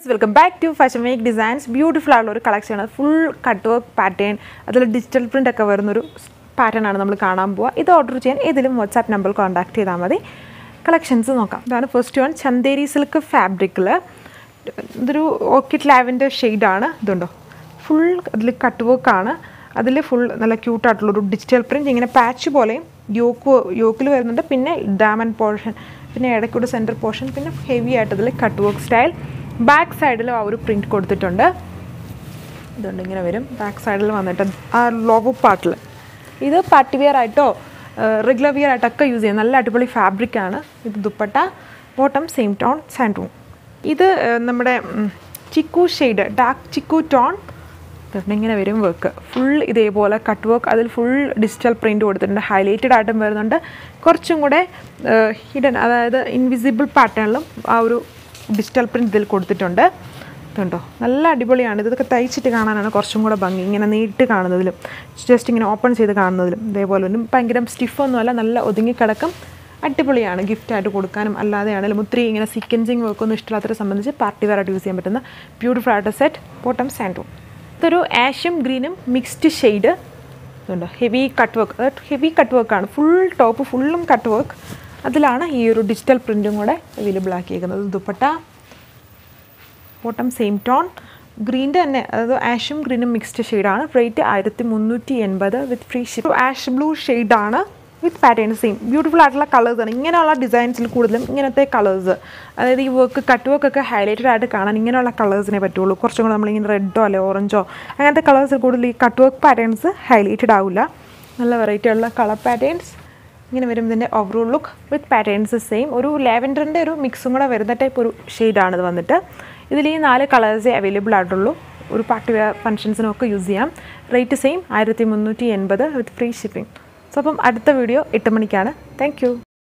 welcome back to fashion make designs beautiful ആയിട്ടുള്ള ഒരു കളക്ഷനാണ് ഫുൾ കട്ട് വർക്ക് പാറ്റേൺ അതിൽ ഡിജിറ്റൽ പ്രിൻ്റ് ഒക്കെ വരുന്നൊരു പാറ്റേൺ ആണ് നമ്മൾ കാണാൻ പോവുക ഇത് ഓർഡർ ചെയ്യാൻ ഏതെങ്കിലും വാട്സാപ്പ് നമ്പറിൽ കോൺടാക്ട് ചെയ്താൽ മതി കളക്ഷൻസ് നോക്കാം ഇതാണ് ഫസ്റ്റ് വൺ ചന്തേരി സിൽക്ക് ഫാബ്രിക്കിൽ ഇതൊരു ഓർക്കിഡ് ലാവിൻ്റെ ഷെയ്ഡാണ് ഇതുണ്ടോ ഫുൾ അതിൽ കട്ട് വർക്കാണ് അതിൽ ഫുൾ നല്ല ക്യൂട്ടായിട്ടുള്ളൊരു ഡിജിറ്റൽ പ്രിൻറ്റ് ഇങ്ങനെ പാച്ച് പോലെയും യോക്ക് യോക്കിൽ വരുന്നുണ്ട് പിന്നെ ഡാമൻ പോർഷൻ പിന്നെ ഇടയ്ക്കൂടെ സെൻറ്റർ പോർഷൻ പിന്നെ ഹെവി ആയിട്ട് അതിൽ കട്ട് വർക്ക് സ്റ്റൈൽ ബാക്ക് സൈഡിലും ആ ഒരു പ്രിൻറ്റ് കൊടുത്തിട്ടുണ്ട് ഇതുണ്ട് ഇങ്ങനെ വരും ബാക്ക് സൈഡിൽ വന്നിട്ട് ആ ലോഗോ പാർട്ടിൽ ഇത് പാർട്ടി വെയർ ആയിട്ടോ റെഗുലർ വെയർ ആയിട്ടൊക്കെ യൂസ് ചെയ്യാം നല്ല അടിപൊളി ഫാബ്രിക് ആണ് ഇത് ദുപ്പട്ട ബോട്ടം സെയിം ടോൺ സാൻഡൂൺ ഇത് ഏഹ്, നമ്മുടെ ഉം, ചിക്കു ഷെയ്ഡ് ഡാർക്ക് ചിക്കു ടോൺ ഇതുണ്ട് ഇങ്ങനെ വരും വർക്ക് ഫുൾ ഇതേപോലെ കട്ട് വർക്ക് അതിൽ ഫുൾ ഡിജിറ്റൽ പ്രിൻ്റ് കൊടുത്തിട്ടുണ്ട് ഹൈലൈറ്റഡ് ആയിട്ടും വരുന്നുണ്ട് കുറച്ചും കൂടെ ഹിഡൻ അതായത് ഇൻവിസിബിൾ പാറ്റേണിലും ആ ഒരു ഡിജിറ്റൽ പ്രിൻ്റ് ഇതിൽ കൊടുത്തിട്ടുണ്ട് ഇതുണ്ടോ നല്ല അടിപൊളിയാണ് ഇതൊക്കെ തയ്ച്ചിട്ട് കാണാനാണ് കുറച്ചും കൂടെ ഭംഗി ഇങ്ങനെ നീട്ട് കാണുന്നതിലും ജസ്റ്റ് ഇങ്ങനെ ഓപ്പൺ ചെയ്ത് കാണുന്നതിലും ഇതേപോലെ ഒന്നും ഭയങ്കര സ്റ്റിഫൊന്നുമല്ല നല്ല ഒതുങ്ങിക്കിടക്കും അടിപൊളിയാണ് ഗിഫ്റ്റായിട്ട് കൊടുക്കാനും അല്ലാതെ ആണെങ്കിലും ഒത്തിരി ഇങ്ങനെ സീക്വൻസിങ് വർക്കൊന്നും ഇഷ്ടമില്ലാത്തവരെ സംബന്ധിച്ച് പാർട്ടി വെയറായിട്ട് യൂസ് ചെയ്യാൻ പറ്റുന്ന ബ്യൂട്ടിഫുൾ ആയിട്ട് സെറ്റ് ബോട്ടം സാൻഡൂൺ ഇതൊരു ആഷും ഗ്രീനും മിക്സ്ഡ് ഷെയ്ഡ് ഇതുണ്ട് ഹെവി കട്ട് വർക്ക് അതായത് ഹെവി കട്ട് വർക്കാണ് ഫുൾ ടോപ്പ് ഫുള്ളും കട്ട് വർക്ക് അതിലാണ് ഈ ഒരു ഡിജിറ്റൽ പ്രിൻറ്റും കൂടെ അവൈലബിൾ ആക്കിയേക്കുന്നത് ദുപ്പട്ട ബോട്ടം സെയിം ടോൺ ഗ്രീൻ്റെ തന്നെ അതായത് ആഷും ഗ്രീനും മിക്സ്ഡ് ഷെയ്ഡാണ് റേറ്റ് ആയിരത്തി മുന്നൂറ്റി എൺപത് with free ship ash blue ഷെയ്ഡാണ് വിത്ത് പാറ്റേൺ സെയിം ബ്യൂട്ടിഫുൾ ആയിട്ടുള്ള കളേഴ്സ് ആണ് ഇങ്ങനെയുള്ള ഡിസൈൻസിൽ കൂടുതലും ഇങ്ങനത്തെ കളേഴ്സ് അതായത് ഈ വർക്ക് കട്ട് വർക്ക് ഒക്കെ ഹൈലൈറ്റഡ് ആയിട്ട് കാണാൻ ഇങ്ങനെയുള്ള കളേഴ്സിനെ പറ്റുള്ളൂ കുറച്ചും കൂടെ നമ്മളിങ്ങനെ റെഡോ അല്ലെ ഓറഞ്ചോ അങ്ങനത്തെ കളേഴ്സിൽ കൂടുതൽ ഈ കട്ട് വർക്ക് പാറ്റേൺസ് ഹൈലൈറ്റഡ് ആവില്ല നല്ല വെറൈറ്റി ഉള്ള കളർ പാറ്റേൺസ് ഇങ്ങനെ വരും ഇതിൻ്റെ overall look with patterns same ഒരു ലാവൻഡറിൻ്റെ ഒരു മിക്സും കൂടെ വരുന്ന ടൈപ്പ് ഒരു ഷെയ്ഡാണ് ഇത് വന്നിട്ട് ഇതിൽ ഈ നാല് കളേഴ്സേ അവൈലബിൾ ആയിട്ടുള്ളൂ ഒരു പാർട്ടി വെയർ ഫംഗ്ഷൻസിനൊക്കെ യൂസ് ചെയ്യാം റേറ്റ് സെയിം ആയിരത്തി മുന്നൂറ്റി എൺപത് വിത്ത് ഫ്രീ ഷിപ്പിംഗ് സോ അപ്പം അടുത്ത വീഡിയോ എട്ട് മണിക്കാണ് താങ്ക്